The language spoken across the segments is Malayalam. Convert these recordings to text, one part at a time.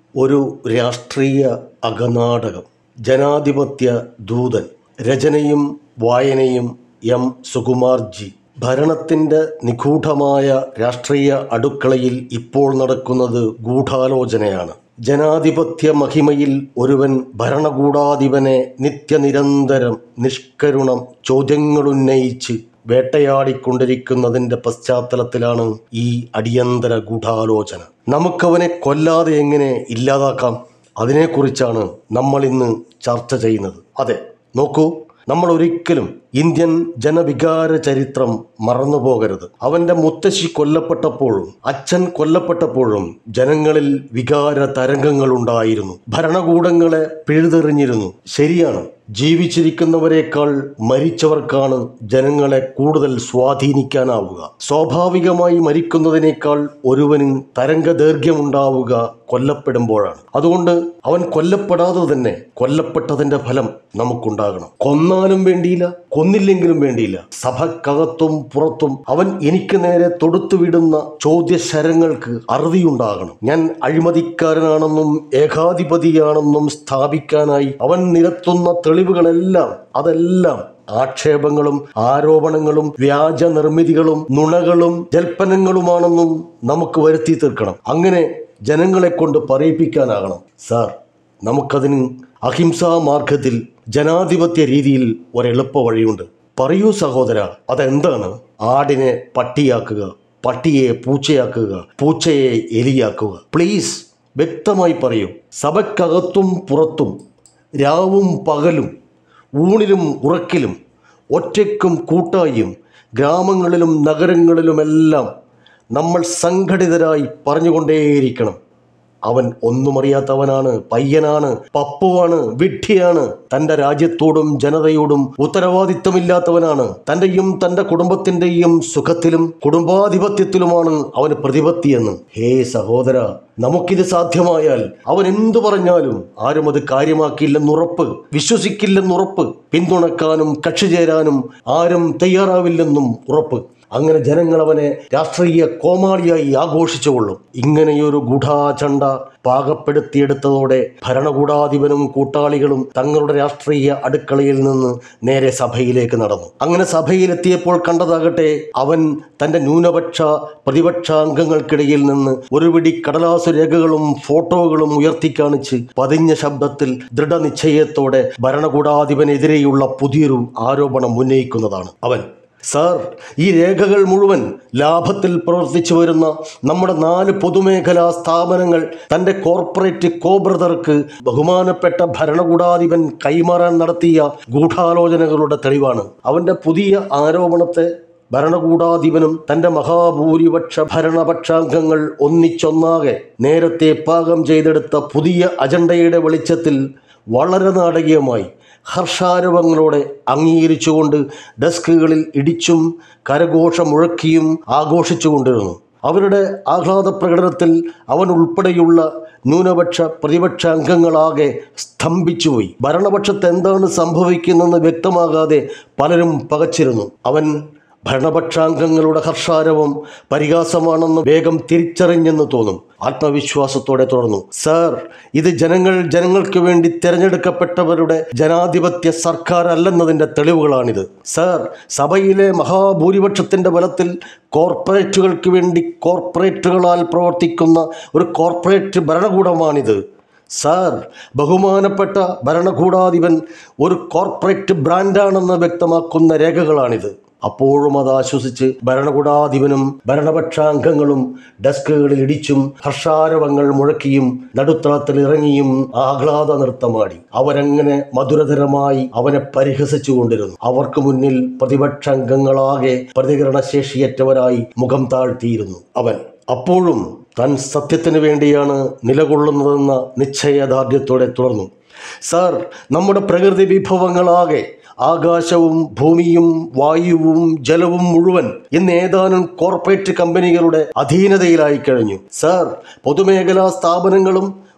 ഒരു രാഷ്ട്രീയ അകനാടകം ജനാധിപത്യ ദൂതൻ രചനയും വായനയും എം സുകുമാർജി ഭരണത്തിൻ്റെ നിഗൂഢമായ രാഷ്ട്രീയ അടുക്കളയിൽ ഇപ്പോൾ നടക്കുന്നത് ഗൂഢാലോചനയാണ് ജനാധിപത്യ മഹിമയിൽ ഒരുവൻ ഭരണകൂടാധിപനെ നിത്യനിരന്തരം നിഷ്കരുണം ചോദ്യങ്ങളുന്നയിച്ച് വേട്ടയാടിക്കൊണ്ടിരിക്കുന്നതിൻ്റെ പശ്ചാത്തലത്തിലാണ് ഈ അടിയന്തര ഗൂഢാലോചന നമുക്കവനെ കൊല്ലാതെ എങ്ങനെ ഇല്ലാതാക്കാം അതിനെക്കുറിച്ചാണ് നമ്മൾ ഇന്ന് ചർച്ച ചെയ്യുന്നത് അതെ നോക്കൂ നമ്മൾ ഒരിക്കലും ഇന്ത്യൻ ജനവികാര ചരിത്രം മറന്നു പോകരുത് അവൻ്റെ മുത്തശ്ശി കൊല്ലപ്പെട്ടപ്പോഴും അച്ഛൻ കൊല്ലപ്പെട്ടപ്പോഴും ജനങ്ങളിൽ വികാര തരംഗങ്ങളുണ്ടായിരുന്നു ഭരണകൂടങ്ങളെ പിഴുതെറിഞ്ഞിരുന്നു ശരിയാണ് ജീവിച്ചിരിക്കുന്നവരെക്കാൾ മരിച്ചവർക്കാണ് ജനങ്ങളെ കൂടുതൽ സ്വാധീനിക്കാനാവുക സ്വാഭാവികമായി മരിക്കുന്നതിനേക്കാൾ ഒരുവന് തരംഗദൈർഘ്യമുണ്ടാവുക കൊല്ലപ്പെടുമ്പോഴാണ് അതുകൊണ്ട് അവൻ കൊല്ലപ്പെടാതെ തന്നെ കൊല്ലപ്പെട്ടതിന്റെ ഫലം നമുക്കുണ്ടാകണം കൊന്നാലും വേണ്ടിയില്ല കൊന്നില്ലെങ്കിലും വേണ്ടിയില്ല സഭക്കകത്തും പുറത്തും അവൻ എനിക്ക് നേരെ തൊടുത്തുവിടുന്ന ചോദ്യശരങ്ങൾക്ക് അറുതിയുണ്ടാകണം ഞാൻ അഴിമതിക്കാരനാണെന്നും ഏകാധിപതിയാണെന്നും സ്ഥാപിക്കാനായി അവൻ നിരത്തുന്ന തെളിവുകളെല്ലാം അതെല്ലാം ആക്ഷേപങ്ങളും ആരോപണങ്ങളും വ്യാജ നിർമ്മിതികളും നുണകളും ജൽപ്പനങ്ങളുമാണെന്നും നമുക്ക് വരുത്തി തീർക്കണം അങ്ങനെ ജനങ്ങളെ കൊണ്ട് പറയിപ്പിക്കാനാകണം സാർ നമുക്കതിന് അഹിംസാ മാർഗത്തിൽ ജനാധിപത്യ രീതിയിൽ ഒരെളുപ്പ വഴിയുണ്ട് പറയൂ സഹോദര അതെന്താണ് ആടിനെ പട്ടിയാക്കുക പട്ടിയെ പൂച്ചയാക്കുക പൂച്ചയെ എലിയാക്കുക പ്ലീസ് വ്യക്തമായി പറയൂ സഭയ്ക്കകത്തും പുറത്തും രാവും പകലും ഊണിലും ഉറക്കിലും ഒറ്റയ്ക്കും കൂട്ടായും ഗ്രാമങ്ങളിലും നഗരങ്ങളിലുമെല്ലാം നമ്മൾ സംഘടിതരായി പറഞ്ഞുകൊണ്ടേയിരിക്കണം അവൻ ഒന്നും അറിയാത്തവനാണ് പയ്യനാണ് പപ്പുവാണ് വിഡ്ഢിയാണ് തൻ്റെ രാജ്യത്തോടും ജനതയോടും ഉത്തരവാദിത്തമില്ലാത്തവനാണ് തൻ്റെയും തൻ്റെ കുടുംബത്തിൻ്റെയും സുഖത്തിലും കുടുംബാധിപത്യത്തിലുമാണ് അവന് പ്രതിപത്തിയെന്ന് ഹേ സഹോദര നമുക്കിത് സാധ്യമായാൽ അവൻ എന്തു പറഞ്ഞാലും ആരും അത് കാര്യമാക്കിയില്ലെന്നുറപ്പ് വിശ്വസിക്കില്ലെന്നുറപ്പ് പിന്തുണക്കാനും കക്ഷി ചേരാനും ആരും തയ്യാറാവില്ലെന്നും ഉറപ്പ് അങ്ങനെ ജനങ്ങൾ അവനെ രാഷ്ട്രീയ കോമാളിയായി ആഘോഷിച്ചുകൊള്ളും ഇങ്ങനെയൊരു ഗൂഢാചണ്ട പാകപ്പെടുത്തിയെടുത്തതോടെ ഭരണകൂടാധിപനും കൂട്ടാളികളും തങ്ങളുടെ രാഷ്ട്രീയ അടുക്കളയിൽ നിന്ന് നേരെ സഭയിലേക്ക് നടന്നു അങ്ങനെ സഭയിലെത്തിയപ്പോൾ കണ്ടതാകട്ടെ അവൻ തന്റെ ന്യൂനപക്ഷ പ്രതിപക്ഷാംഗങ്ങൾക്കിടയിൽ നിന്ന് ഒരു പിടി കടലാസു രേഖകളും ഫോട്ടോകളും ഉയർത്തിക്കാണിച്ച് പതിഞ്ഞ ശബ്ദത്തിൽ ദൃഢനിശ്ചയത്തോടെ ഭരണകൂടാധിപനെതിരെയുള്ള പുതിയൊരു ആരോപണം ഉന്നയിക്കുന്നതാണ് അവൻ സാർ ഈ രേഖകൾ മുഴുവൻ ലാഭത്തിൽ പ്രവർത്തിച്ചു വരുന്ന നമ്മുടെ നാല് പൊതുമേഖലാ സ്ഥാപനങ്ങൾ തൻ്റെ കോർപ്പറേറ്റ് കോബ്രദർക്ക് ബഹുമാനപ്പെട്ട ഭരണകൂടാധിപൻ കൈമാറാൻ നടത്തിയ ഗൂഢാലോചനകളുടെ തെളിവാണ് അവൻ്റെ പുതിയ ആരോപണത്തെ ഭരണകൂടാധിപനും തൻ്റെ മഹാഭൂരിപക്ഷ ഭരണപക്ഷാംഗങ്ങൾ ഒന്നിച്ചൊന്നാകെ നേരത്തെ പാകം ചെയ്തെടുത്ത പുതിയ അജണ്ടയുടെ വെളിച്ചത്തിൽ വളരെ നാടകീയമായി ഹർഷാരവങ്ങളോടെ അംഗീകരിച്ചുകൊണ്ട് ഡെസ്കുകളിൽ ഇടിച്ചും കരഘോഷം മുഴക്കിയും ആഘോഷിച്ചുകൊണ്ടിരുന്നു അവരുടെ ആഹ്ലാദ പ്രകടനത്തിൽ അവൻ ഉൾപ്പെടെയുള്ള ന്യൂനപക്ഷ പ്രതിപക്ഷ അംഗങ്ങളാകെ സ്തംഭിച്ചുപോയി ഭരണപക്ഷത്ത് എന്താണ് സംഭവിക്കുന്നതെന്ന് വ്യക്തമാകാതെ പലരും പകച്ചിരുന്നു അവൻ ഭരണപക്ഷാംഗങ്ങളുടെ ഹർഷാരവം പരിഹാസമാണെന്ന് വേഗം തിരിച്ചറിഞ്ഞെന്ന് തോന്നും ആത്മവിശ്വാസത്തോടെ തുടർന്നു സാർ ഇത് ജനങ്ങൾ ജനങ്ങൾക്ക് വേണ്ടി തിരഞ്ഞെടുക്കപ്പെട്ടവരുടെ ജനാധിപത്യ സർക്കാർ അല്ലെന്നതിൻ്റെ തെളിവുകളാണിത് സാർ സഭയിലെ മഹാഭൂരിപക്ഷത്തിൻ്റെ ബലത്തിൽ കോർപ്പറേറ്റുകൾക്ക് വേണ്ടി കോർപ്പറേറ്റുകളാൽ പ്രവർത്തിക്കുന്ന ഒരു കോർപ്പറേറ്റ് ഭരണകൂടമാണിത് സാർ ബഹുമാനപ്പെട്ട ഭരണകൂടാധിപൻ ഒരു കോർപ്പറേറ്റ് ബ്രാൻഡാണെന്ന് വ്യക്തമാക്കുന്ന രേഖകളാണിത് അപ്പോഴും അത് ആശ്വസിച്ച് ഭരണകൂടാധിപനും ഭരണപക്ഷാംഗങ്ങളും ഡെസ്കുകളിൽ ഇടിച്ചും ഹർഷാരവങ്ങൾ മുഴക്കിയും നടുത്തളത്തിൽ ഇറങ്ങിയും ആഹ്ലാദ നൃത്തമാടി അവരങ്ങനെ മധുരതരമായി അവനെ പരിഹസിച്ചു കൊണ്ടിരുന്നു അവർക്ക് മുന്നിൽ പ്രതിപക്ഷാംഗങ്ങളാകെ പ്രതികരണശേഷിയറ്റവരായി മുഖം താഴ്ത്തിയിരുന്നു അവൻ അപ്പോഴും താൻ സത്യത്തിന് വേണ്ടിയാണ് നിലകൊള്ളുന്നതെന്ന നിശ്ചയദാർഢ്യത്തോടെ തുടർന്നു സാർ നമ്മുടെ പ്രകൃതി വിഭവങ്ങളാകെ ആകാശവും ഭൂമിയും വായുവും ജലവും മുഴുവൻ ഇന്ന് ഏതാനും കോർപ്പറേറ്റ് കമ്പനികളുടെ അധീനതയിലായി കഴിഞ്ഞു സാർ പൊതുമേഖലാ സ്ഥാപനങ്ങളും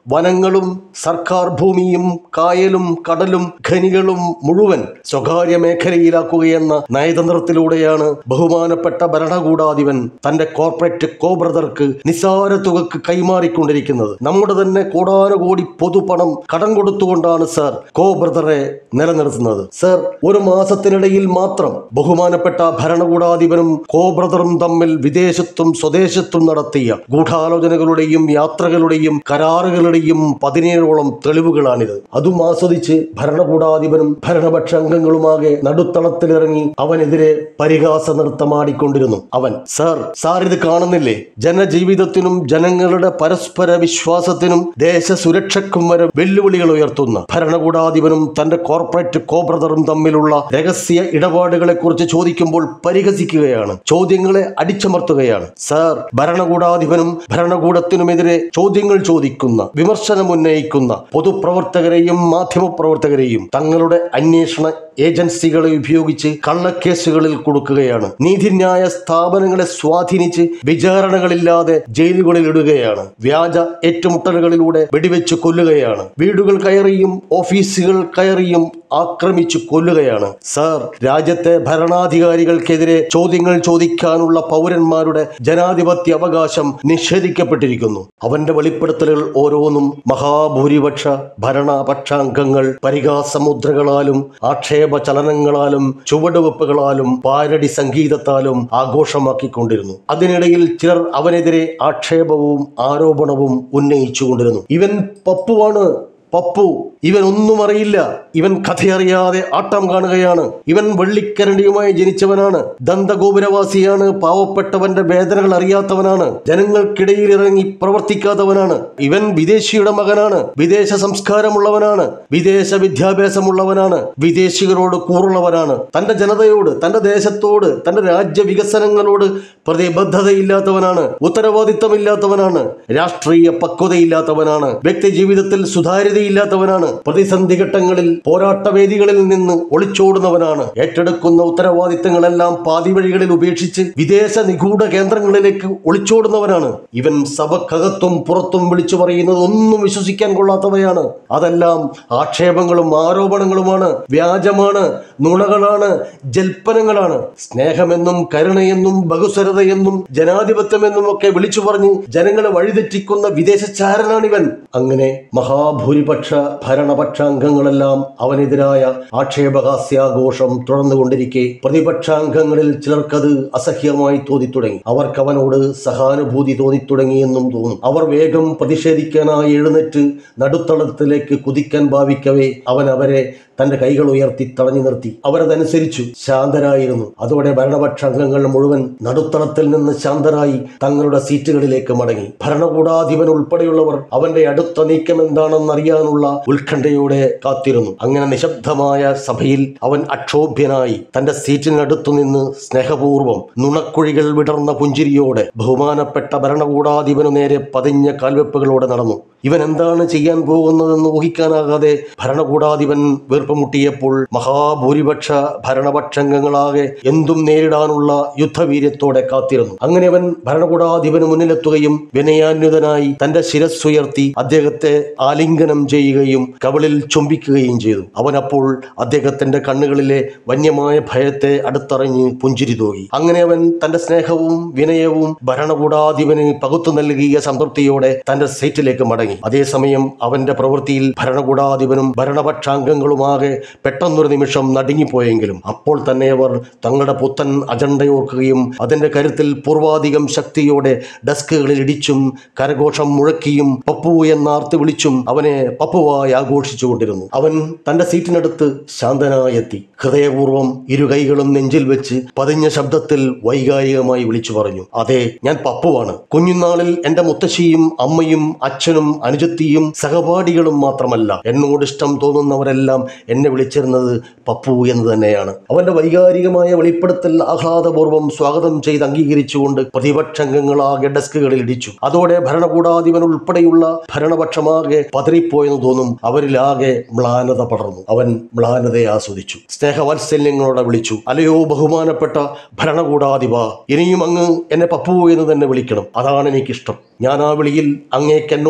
വനങ്ങളും സർക്കാർ ഭൂമിയും കായലും കടലും ഖനികളും മുഴുവൻ സ്വകാര്യ മേഖലയിലാക്കുകയെന്ന നയതന്ത്രത്തിലൂടെയാണ് ബഹുമാനപ്പെട്ട ഭരണകൂടാധിപൻ തന്റെ കോർപ്പറേറ്റ് കോ ബ്രദർക്ക് നിസ്സാര തുകക്ക് കൈമാറിക്കൊണ്ടിരിക്കുന്നത് നമ്മുടെ തന്നെ കോടാനുകോടി പൊതുപണം കടം കൊടുത്തുകൊണ്ടാണ് സർ കോ ബ്രദറെ നിലനിർത്തുന്നത് സർ ഒരു മാസത്തിനിടയിൽ മാത്രം ബഹുമാനപ്പെട്ട ഭരണകൂടാധിപനും കോ ബ്രദറും തമ്മിൽ വിദേശത്തും സ്വദേശത്തും നടത്തിയ ഗൂഢാലോചനകളുടെയും യാത്രകളുടെയും കരാറുകളുടെയും പതിനേഴോളം തെളിവുകളാണിത് അതും ആസ്വദിച്ച് ഭരണകൂടാധിപനും ഭരണപക്ഷ അംഗങ്ങളുമാകെ നടുത്തളത്തിലിറങ്ങി അവനെതിരെ പരിഹാസ നൃത്തമാടിക്കൊണ്ടിരുന്നു അവൻ സാർ സാർ ഇത് കാണുന്നില്ലേ ജനജീവിതത്തിനും ജനങ്ങളുടെ പരസ്പര വിശ്വാസത്തിനും ദേശസുരക്ഷയ്ക്കും വരെ വെല്ലുവിളികൾ ഉയർത്തുന്ന ഭരണകൂടാധിപനും തന്റെ കോർപ്പറേറ്റ് കോബ്രദറും തമ്മിലുള്ള രഹസ്യ ഇടപാടുകളെ കുറിച്ച് ചോദിക്കുമ്പോൾ പരിഹസിക്കുകയാണ് ചോദ്യങ്ങളെ അടിച്ചമർത്തുകയാണ് സാർ ഭരണകൂടാധിപനും ഭരണകൂടത്തിനുമെതിരെ ചോദ്യങ്ങൾ ചോദിക്കുന്ന വിമർശനം ഉന്നയിക്കുന്ന പൊതുപ്രവർത്തകരെയും മാധ്യമപ്രവർത്തകരെയും തങ്ങളുടെ അന്വേഷണ ഏജൻസികളെ ഉപയോഗിച്ച് കള്ളക്കേസുകളിൽ കൊടുക്കുകയാണ് നീതിന്യായ സ്ഥാപനങ്ങളെ സ്വാധീനിച്ച് വിചാരണകളില്ലാതെ ജയിലുകളിൽ ഇടുകയാണ് വ്യാജ ഏറ്റുമുട്ടലുകളിലൂടെ വെടിവെച്ച് കൊല്ലുകയാണ് വീടുകൾ കയറിയും ഓഫീസുകൾ കയറിയും ആക്രമിച്ചു കൊല്ലുകയാണ് സാർ രാജ്യത്തെ ഭരണാധികാരികൾക്കെതിരെ ചോദ്യങ്ങൾ ചോദിക്കാനുള്ള പൗരന്മാരുടെ ജനാധിപത്യ അവകാശം നിഷേധിക്കപ്പെട്ടിരിക്കുന്നു അവന്റെ വെളിപ്പെടുത്തലുകൾ ഓരോന്നും മഹാഭൂരിപക്ഷ ഭരണപക്ഷാംഗങ്ങൾ പരിഹാസമുദ്രകളാലും ആക്ഷേപ ചലനങ്ങളാലും ചുവടുവെപ്പുകളാലും പാരടി സംഗീതത്താലും ആഘോഷമാക്കിക്കൊണ്ടിരുന്നു അതിനിടയിൽ ചിലർ അവനെതിരെ ആക്ഷേപവും ആരോപണവും ഉന്നയിച്ചുകൊണ്ടിരുന്നു ഇവൻ പപ്പുവാണ് പപ്പു ഇവൻ ഒന്നും അറിയില്ല ഇവൻ കഥയറിയാതെ ആട്ടം കാണുകയാണ് ഇവൻ വെള്ളിക്കരണ്ടിയുമായി ജനിച്ചവനാണ് ദന്തഗോപുരവാസിയാണ് പാവപ്പെട്ടവന്റെ വേദനകൾ അറിയാത്തവനാണ് ജനങ്ങൾക്കിടയിൽ ഇറങ്ങി പ്രവർത്തിക്കാത്തവനാണ് ഇവൻ വിദേശിയുടെ മകനാണ് വിദേശ സംസ്കാരമുള്ളവനാണ് വിദേശ വിദ്യാഭ്യാസമുള്ളവനാണ് വിദേശികളോട് കൂറുള്ളവനാണ് തന്റെ ജനതയോട് തന്റെ ദേശത്തോട് തന്റെ രാജ്യ വികസനങ്ങളോട് പ്രതിബദ്ധതയില്ലാത്തവനാണ് ഉത്തരവാദിത്തമില്ലാത്തവനാണ് രാഷ്ട്രീയ പക്വതയില്ലാത്തവനാണ് വ്യക്തി ജീവിതത്തിൽ സുതാര്യതയില്ലാത്തവനാണ് പ്രതിസന്ധി ഘട്ടങ്ങളിൽ പോരാട്ടവേദികളിൽ നിന്ന് ഒളിച്ചോടുന്നവനാണ് ഏറ്റെടുക്കുന്ന ഉത്തരവാദിത്തങ്ങളെല്ലാം പാതിവഴികളിൽ ഉപേക്ഷിച്ച് വിദേശ നിഗൂഢ കേന്ദ്രങ്ങളിലേക്ക് ഒളിച്ചോടുന്നവനാണ് ഇവൻ സഭക്കകത്തും പുറത്തും വിളിച്ചു പറയുന്നത് ഒന്നും വിശ്വസിക്കാൻ കൊള്ളാത്തവയാണ് അതെല്ലാം ആക്ഷേപങ്ങളും ആരോപണങ്ങളുമാണ് വ്യാജമാണ് നുണകളാണ് ജൽപ്പനങ്ങളാണ് സ്നേഹമെന്നും കരുണയെന്നും ബഹുസ്വരതയെന്നും ജനാധിപത്യമെന്നും ഒക്കെ വിളിച്ചു പറഞ്ഞ് ജനങ്ങളെ വഴിതെറ്റിക്കുന്ന വിദേശചാരനാണിവൻ അങ്ങനെ മഹാഭൂരിപക്ഷ ഭരണപക്ഷാംഗങ്ങളെല്ലാം അവനെതിരായ ആക്ഷേപഹാസ്യാഘോഷം തുടർന്നുകൊണ്ടിരിക്കെ പ്രതിപക്ഷാംഗങ്ങളിൽ ചിലർക്കത് അസഹ്യമായി തോന്നിത്തുടങ്ങി അവർക്ക് അവനോട് സഹാനുഭൂതി തോന്നിത്തുടങ്ങിയെന്നും തോന്നും അവർ വേഗം പ്രതിഷേധിക്കാനായി എഴുന്നേറ്റ് നടുത്തളത്തിലേക്ക് കുതിക്കാൻ ഭാവിക്കവേ അവൻ അവരെ തന്റെ കൈകൾ ഉയർത്തി തടഞ്ഞു നിർത്തി അവരതനുസരിച്ചു ശാന്തരായിരുന്നു അതോടെ ഭരണപക്ഷ അംഗങ്ങൾ മുഴുവൻ നടുത്തളത്തിൽ നിന്ന് ശാന്തരായി തങ്ങളുടെ സീറ്റുകളിലേക്ക് മടങ്ങി ഭരണകൂടാധിപൻ ഉൾപ്പെടെയുള്ളവർ അവന്റെ അടുത്ത നീക്കം എന്താണെന്നറിയാനുള്ള ഉത്കണ്ഠയോടെ കാത്തിരുന്നു അങ്ങനെ നിശബ്ദമായ സഭയിൽ അവൻ അക്ഷോഭ്യനായി തന്റെ സീറ്റിനടുത്തു നിന്ന് സ്നേഹപൂർവ്വം നുണക്കുഴികൾ വിടർന്ന പുഞ്ചിരിയോടെ ബഹുമാനപ്പെട്ട ഭരണകൂടാധിപനു നേരെ പതിഞ്ഞ കാൽവെപ്പുകളോടെ നടന്നു ഇവൻ എന്താണ് ചെയ്യാൻ പോകുന്നതെന്ന് ഊഹിക്കാനാകാതെ ഭരണകൂടാധിപൻ വീർപ്പുമുട്ടിയപ്പോൾ മഹാഭൂരിപക്ഷ ഭരണപക്ഷംഗങ്ങളാകെ എന്തും നേരിടാനുള്ള യുദ്ധവീര്യത്തോടെ കാത്തിരുന്നു അങ്ങനെ അവൻ ഭരണകൂടാധിപന് മുന്നിലെത്തുകയും വിനയാന്വിതനായി തന്റെ ശിരസ്സുയർത്തി അദ്ദേഹത്തെ ആലിംഗനം ചെയ്യുകയും കവിളിൽ ചുംബിക്കുകയും ചെയ്തു അവൻ അപ്പോൾ അദ്ദേഹത്തിന്റെ കണ്ണുകളിലെ വന്യമായ ഭയത്തെ അടുത്തറിഞ്ഞ് പുഞ്ചിരി തൂകി അങ്ങനെ അവൻ തന്റെ സ്നേഹവും വിനയവും ഭരണകൂടാധിപന് പകുത്തു നൽകിയ സംതൃപ്തിയോടെ തന്റെ സീറ്റിലേക്ക് മടങ്ങി അതേസമയം അവന്റെ പ്രവൃത്തിയിൽ ഭരണകൂടാധിപനും ഭരണപക്ഷാംഗങ്ങളുമാകെ പെട്ടെന്നൊരു നിമിഷം നടുങ്ങിപ്പോയെങ്കിലും അപ്പോൾ തന്നെ അവർ തങ്ങളുടെ പുത്തൻ അജണ്ടയോർക്കുകയും അതിന്റെ കരുത്തിൽ പൂർവാധികം ശക്തിയോടെ ഡെസ്കുകളിൽ ഇടിച്ചും കരഘോഷം മുഴക്കിയും പപ്പു എന്നാർത്ത് വിളിച്ചും അവനെ പപ്പുവായി ആഘോഷിച്ചുകൊണ്ടിരുന്നു അവൻ തന്റെ സീറ്റിനടുത്ത് ശാന്തനായി എത്തി ഹൃദയപൂർവ്വം ഇരു കൈകളും നെഞ്ചിൽ വെച്ച് പതിഞ്ഞ ശബ്ദത്തിൽ വൈകാരികമായി വിളിച്ചു പറഞ്ഞു അതെ ഞാൻ പപ്പുവാണ് കുഞ്ഞുനാളിൽ എന്റെ മുത്തശ്ശിയും അമ്മയും അച്ഛനും അനുജത്തിയും സഹപാഠികളും മാത്രമല്ല എന്നോട് ഇഷ്ടം തോന്നുന്നവരെല്ലാം എന്നെ വിളിച്ചിരുന്നത് പപ്പു എന്ന് തന്നെയാണ് അവന്റെ വൈകാരികമായ വെളിപ്പെടുത്തൽ ആഹ്ലാദപൂർവ്വം സ്വാഗതം ചെയ്ത് അംഗീകരിച്ചുകൊണ്ട് പ്രതിപക്ഷംഗങ്ങളാകെ ഡെസ്കുകളിൽ ഇടിച്ചു അതോടെ ഭരണകൂടാധിപൻ ഉൾപ്പെടെയുള്ള ഭരണപക്ഷമാകെ പതറിപ്പോയെന്ന് തോന്നും അവരിലാകെ മ്ലാനത പടർന്നു അവൻ മ്ലാനതയെ ആസ്വദിച്ചു സ്നേഹവാത്സല്യങ്ങളോടെ വിളിച്ചു അലയോ ബഹുമാനപ്പെട്ട ഭരണകൂടാധിപ ഇനിയും അങ്ങ് എന്നെ പപ്പു എന്ന് തന്നെ വിളിക്കണം അതാണ് എനിക്കിഷ്ടം ഞാൻ ആ വിളിയിൽ അങ്ങേക്ക് എന്നോടുള്ള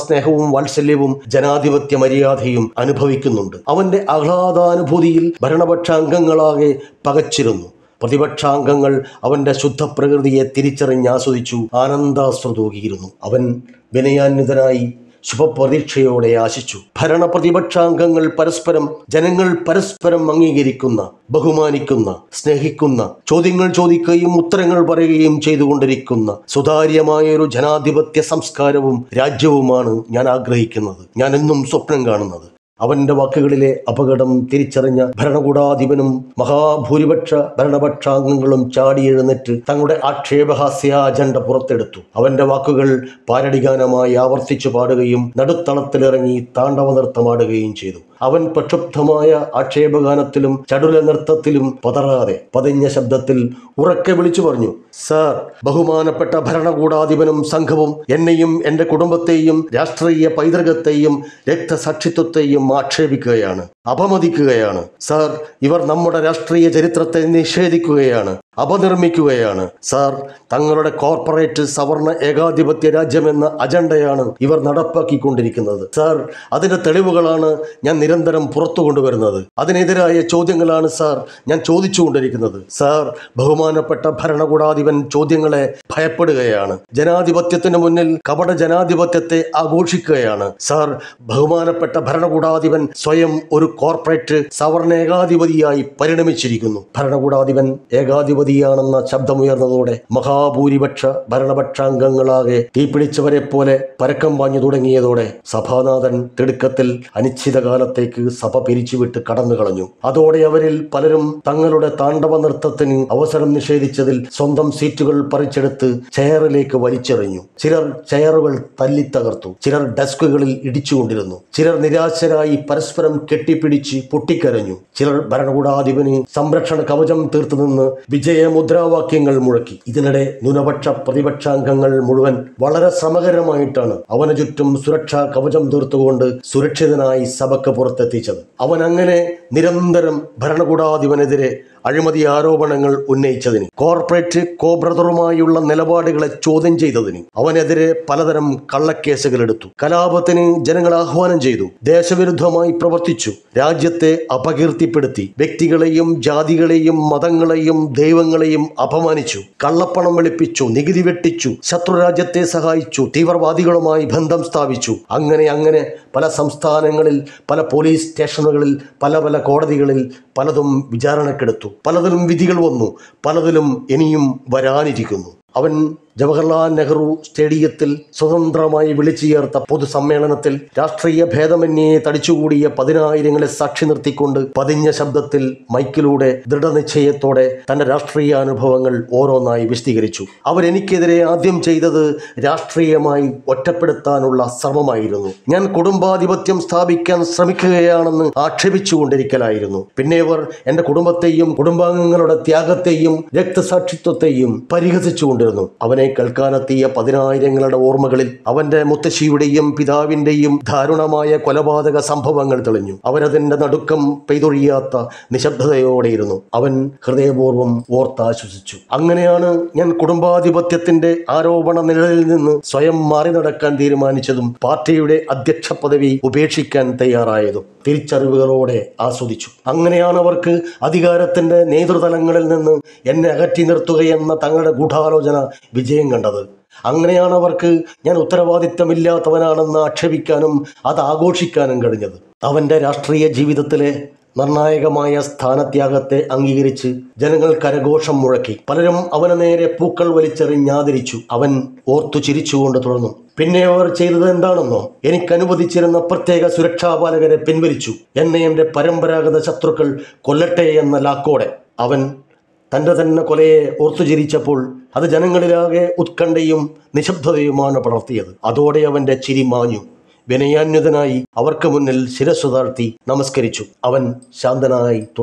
സ്നേഹവും വാത്സല്യവും ജനാധിപത്യ മര്യാദയും അനുഭവിക്കുന്നുണ്ട് അവന്റെ ആഹ്ലാദാനുഭൂതിയിൽ ഭരണപക്ഷ അംഗങ്ങളാകെ പകച്ചിരുന്നു പ്രതിപക്ഷാംഗങ്ങൾ അവന്റെ ശുദ്ധപ്രകൃതിയെ തിരിച്ചറിഞ്ഞാസ്വദിച്ചു ആനന്ദാശ്രുതൂകിയിരുന്നു അവൻ വിനയാന്വിതനായി ശുഭപ്രതീക്ഷയോടെ ആശിച്ചു ഭരണ പ്രതിപക്ഷാംഗങ്ങൾ പരസ്പരം ജനങ്ങൾ പരസ്പരം അംഗീകരിക്കുന്ന ബഹുമാനിക്കുന്ന സ്നേഹിക്കുന്ന ചോദ്യങ്ങൾ ചോദിക്കുകയും ഉത്തരങ്ങൾ പറയുകയും ചെയ്തുകൊണ്ടിരിക്കുന്ന സുതാര്യമായ ഒരു ജനാധിപത്യ സംസ്കാരവും രാജ്യവുമാണ് ഞാൻ ആഗ്രഹിക്കുന്നത് ഞാൻ എന്നും സ്വപ്നം കാണുന്നത് അവന്റെ വാക്കുകളിലെ അപകടം തിരിച്ചറിഞ്ഞ ഭരണകൂടാധിപനും മഹാഭൂരിപക്ഷ ഭരണപക്ഷാംഗങ്ങളും ചാടി എഴുന്നേറ്റ് തങ്ങളുടെ ആക്ഷേപഹാസ്യ അജണ്ട പുറത്തെടുത്തു അവന്റെ വാക്കുകൾ പാരടിഗാനമായി ആവർത്തിച്ചു പാടുകയും നടുത്തളത്തിലിറങ്ങി താണ്ഡവ നൃത്തമാടുകയും ചെയ്തു അവൻ പ്രക്ഷുബ്ധമായ ആക്ഷേപഗാനത്തിലും ചടുല നൃത്തത്തിലും പതറാതെ പതിഞ്ഞ ശബ്ദത്തിൽ ഉറക്കെ വിളിച്ചു പറഞ്ഞു സാർ ബഹുമാനപ്പെട്ട ഭരണകൂടാധിപനും സംഘവും എന്നെയും എന്റെ കുടുംബത്തെയും രാഷ്ട്രീയ പൈതൃകത്തെയും രക്തസാക്ഷിത്വത്തെയും ആക്ഷേപിക്കുകയാണ് അപമതിക്കുകയാണ് സാർ ഇവർ നമ്മുടെ രാഷ്ട്രീയ ചരിത്രത്തെ നിഷേധിക്കുകയാണ് അപനിർമ്മിക്കുകയാണ് സാർ തങ്ങളുടെ കോർപ്പറേറ്റ് സവർണ ഏകാധിപത്യ രാജ്യമെന്ന അജണ്ടയാണ് ഇവർ നടപ്പാക്കിക്കൊണ്ടിരിക്കുന്നത് സാർ അതിന്റെ തെളിവുകളാണ് ഞാൻ നിരന്തരം പുറത്തു കൊണ്ടുവരുന്നത് അതിനെതിരായ ചോദ്യങ്ങളാണ് സാർ ഞാൻ ചോദിച്ചുകൊണ്ടിരിക്കുന്നത് സാർ ബഹുമാനപ്പെട്ട ഭരണകൂടാധിപൻ ചോദ്യങ്ങളെ ഭയപ്പെടുകയാണ് ജനാധിപത്യത്തിന് മുന്നിൽ കപട ജനാധിപത്യത്തെ ആഘോഷിക്കുകയാണ് സാർ ബഹുമാനപ്പെട്ട ഭരണകൂടാധിപൻ സ്വയം ഒരു കോർപ്പറേറ്റ് സവർണ ഏകാധിപതിയായി പരിണമിച്ചിരിക്കുന്നു ഭരണകൂടാധിപൻ ഏകാധിപതിയാണെന്ന ശബ്ദമുയർന്നതോടെ മഹാഭൂരിപക്ഷ ഭരണപക്ഷാംഗങ്ങളാകെ തീപിടിച്ചവരെ പോലെ പരക്കം പാഞ്ഞു തുടങ്ങിയതോടെ സഭാനാഥൻ തിടുക്കത്തിൽ അനിശ്ചിതകാലത്തേക്ക് സഭ പിരിച്ചുവിട്ട് കടന്നു കളഞ്ഞു അതോടെ അവരിൽ പലരും തങ്ങളുടെ താണ്ഡവ നൃത്തത്തിന് അവസരം നിഷേധിച്ചതിൽ സ്വന്തം സീറ്റുകൾ പറിച്ചെടുത്ത് ചെയറിലേക്ക് വലിച്ചെറിഞ്ഞു ചിലർ ചെയറുകൾ തല്ലിത്തകർത്തു ചിലർ ഡെസ്കുകളിൽ ഇടിച്ചുകൊണ്ടിരുന്നു ചിലർ നിരാശരായി പരസ്പരം കെട്ടിപ്പിടിച്ച് പൊട്ടിക്കരഞ്ഞു ചിലർ ഭരണകൂടാധിപന് സംരക്ഷണ കവചം തീർത്തു നിന്ന് വിജയ മുദ്രാവാക്യങ്ങൾ മുഴക്കി ഇതിനിടെ ന്യൂനപക്ഷ പ്രതിപക്ഷാംഗങ്ങൾ മുഴുവൻ വളരെ ശ്രമകരമായിട്ടാണ് അവന് ചുറ്റും സുരക്ഷാ കവചം തീർത്തുകൊണ്ട് സുരക്ഷിതനായി സഭയ്ക്ക് പുറത്തെത്തിച്ചത് അവൻ അങ്ങനെ നിരന്തരം ഭരണകൂടാധിപനെതിരെ അഴിമതി ആരോപണങ്ങൾ ഉന്നയിച്ചതിന് കോർപ്പറേറ്റ് കോ ബ്രദറുമായുള്ള നിലപാടുകളെ ചോദ്യം ചെയ്തതിന് അവനെതിരെ പലതരം കള്ളക്കേസുകൾ എടുത്തു കലാപത്തിന് ജനങ്ങൾ ആഹ്വാനം ചെയ്തു ദേശവിരുദ്ധമായി പ്രവർത്തിച്ചു രാജ്യത്തെ അപകീർത്തിപ്പെടുത്തി വ്യക്തികളെയും ജാതികളെയും മതങ്ങളെയും ദൈവങ്ങളെയും അപമാനിച്ചു കള്ളപ്പണം വെളുപ്പിച്ചു നികുതി വെട്ടിച്ചു ശത്രുരാജ്യത്തെ സഹായിച്ചു തീവ്രവാദികളുമായി ബന്ധം സ്ഥാപിച്ചു അങ്ങനെ അങ്ങനെ പല സംസ്ഥാനങ്ങളിൽ പല പോലീസ് സ്റ്റേഷനുകളിൽ പല പല കോടതികളിൽ പലതും വിചാരണക്കെടുത്തു പലതിലും വിധികൾ വന്നു പലതിലും ഇനിയും വരാനിരിക്കുന്നു അവൻ ജവഹർലാൽ നെഹ്റു സ്റ്റേഡിയത്തിൽ സ്വതന്ത്രമായി വിളിച്ചു ചേർത്ത പൊതുസമ്മേളനത്തിൽ രാഷ്ട്രീയ ഭേദമന്യേ തടിച്ചുകൂടിയ പതിനായിരങ്ങളെ സാക്ഷി നിർത്തിക്കൊണ്ട് പതിഞ്ഞ ശബ്ദത്തിൽ മൈക്കിലൂടെ ദൃഢനിശ്ചയത്തോടെ തന്റെ രാഷ്ട്രീയ അനുഭവങ്ങൾ ഓരോന്നായി വിശദീകരിച്ചു അവരെനിക്കെതിരെ ആദ്യം ചെയ്തത് രാഷ്ട്രീയമായി ഒറ്റപ്പെടുത്താനുള്ള ശ്രമമായിരുന്നു ഞാൻ കുടുംബാധിപത്യം സ്ഥാപിക്കാൻ ശ്രമിക്കുകയാണെന്ന് ആക്ഷേപിച്ചുകൊണ്ടിരിക്കലായിരുന്നു പിന്നെ അവർ എന്റെ കുടുംബത്തെയും കുടുംബാംഗങ്ങളുടെ ത്യാഗത്തെയും രക്തസാക്ഷിത്വത്തെയും പരിഹസിച്ചുകൊണ്ടിരുന്നു അവനെ കേൾക്കാനെത്തിയ പതിനായിരങ്ങളുടെ ഓർമ്മകളിൽ അവന്റെ മുത്തശ്ശിയുടെയും പിതാവിന്റെയും ദാരുണമായ കൊലപാതക സംഭവങ്ങൾ തെളിഞ്ഞു അവരതിന്റെ നടുക്കം പെയ്തൊഴിയാത്ത നിശബ്ദതയോടെയിരുന്നു അവൻ ഹൃദയപൂർവ്വം ഓർത്താശ്വസിച്ചു അങ്ങനെയാണ് ഞാൻ കുടുംബാധിപത്യത്തിന്റെ ആരോപണ നിഴലിൽ നിന്ന് സ്വയം മാറി നടക്കാൻ തീരുമാനിച്ചതും പാർട്ടിയുടെ അധ്യക്ഷ പദവി ഉപേക്ഷിക്കാൻ തയ്യാറായതും തിരിച്ചറിവുകളോടെ ആസ്വദിച്ചു അങ്ങനെയാണ് അവർക്ക് അധികാരത്തിന്റെ നേതൃതലങ്ങളിൽ നിന്ന് എന്നെ അകറ്റി നിർത്തുകയെന്ന തങ്ങളുടെ ഗൂഢാലോചന വിജയം കണ്ടത് അങ്ങനെയാണ് അവർക്ക് ഞാൻ ഉത്തരവാദിത്തമില്ലാത്തവനാണെന്ന് ആക്ഷേപിക്കാനും അത് ആഘോഷിക്കാനും കഴിഞ്ഞത് അവന്റെ രാഷ്ട്രീയ ജീവിതത്തിലെ നിർണായകമായ സ്ഥാനത്യാഗത്തെ അംഗീകരിച്ച് ജനങ്ങൾ കരഘോഷം മുഴക്കി പലരും അവന് നേരെ പൂക്കൾ വലിച്ചെറിഞ്ഞാദരിച്ചു അവൻ ഓർത്തു ചിരിച്ചുകൊണ്ട് തുടർന്നു പിന്നെ അവർ ചെയ്തത് എന്താണെന്നോ എനിക്ക് അനുവദിച്ചിരുന്ന പ്രത്യേക സുരക്ഷാപാലകരെ പിൻവലിച്ചു എന്നെ എൻ്റെ പരമ്പരാഗത ശത്രുക്കൾ കൊല്ലട്ടെ എന്ന ലാക്കോടെ അവൻ തൻ്റെ തന്നെ കൊലയെ ഓർത്തു ചിരിച്ചപ്പോൾ അത് ജനങ്ങളിലാകെ ഉത്കണ്ഠയും നിശബ്ദതയുമാണ് പടർത്തിയത് അതോടെ അവൻ്റെ ചിരി മാഞ്ഞു വിനയാന്വിതനായി അവർക്ക് മുന്നിൽ ശിരസ്സു താഴ്ത്തി നമസ്കരിച്ചു അവൻ ശാന്തനായി തുടർന്നു